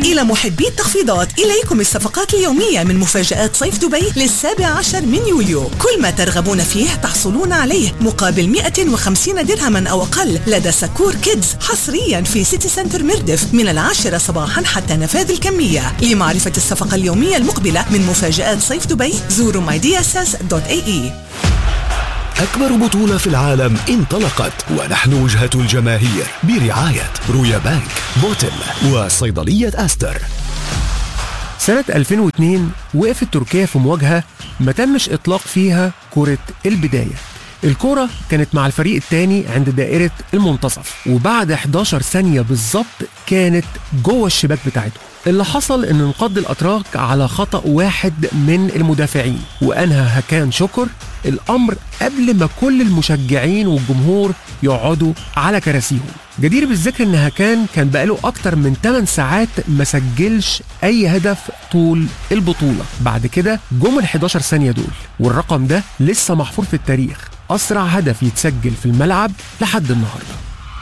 إلى محبي التخفيضات إليكم الصفقات اليومية من مفاجآت صيف دبي للسابع عشر من يوليو كل ما ترغبون فيه تحصلون عليه مقابل 150 درهما أو أقل لدى سكور كيدز حصريا في سيتي سنتر مردف من العاشرة صباحا حتى نفاذ الكمية لمعرفة الصفقة اليومية المقبلة من مفاجآت صيف دبي زوروا mydss.ae أكبر بطولة في العالم انطلقت ونحن وجهة الجماهير برعاية رويا بانك بوتل وصيدلية أستر سنة 2002 وقفت تركيا في مواجهة ما تمش إطلاق فيها كرة البداية الكرة كانت مع الفريق الثاني عند دائرة المنتصف وبعد 11 ثانية بالظبط كانت جوه الشباك بتاعتهم اللي حصل ان انقض الاتراك على خطأ واحد من المدافعين وانهى هكان شكر الامر قبل ما كل المشجعين والجمهور يقعدوا على كراسيهم جدير بالذكر ان هكان كان بقاله اكتر من 8 ساعات ما سجلش اي هدف طول البطولة بعد كده جم ال 11 ثانية دول والرقم ده لسه محفور في التاريخ اسرع هدف يتسجل في الملعب لحد النهارده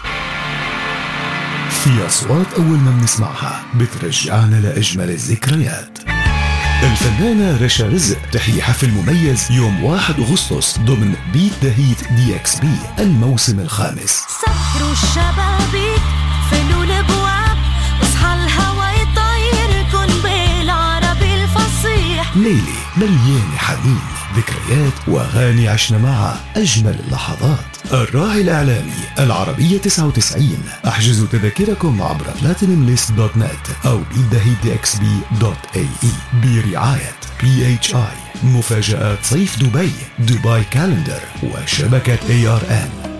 في أصوات أول ما بنسمعها بترجعنا لأجمل الذكريات الفنانة رشا رزق تحيي حفل مميز يوم 1 أغسطس ضمن بيت ذا هيت دي اكس بي الموسم الخامس سكروا الشبابيك فلوا الابواب اصحى الهوا يطيركن بالعربي الفصيح ليلة مليانة حنين ذكريات وأغاني عشنا معها أجمل اللحظات الراعي الإعلامي العربية 99 احجزوا تذاكركم عبر platinumlist.net أو bidahidxb.ae برعاية PHI مفاجآت صيف دبي دبي كالندر وشبكة ARN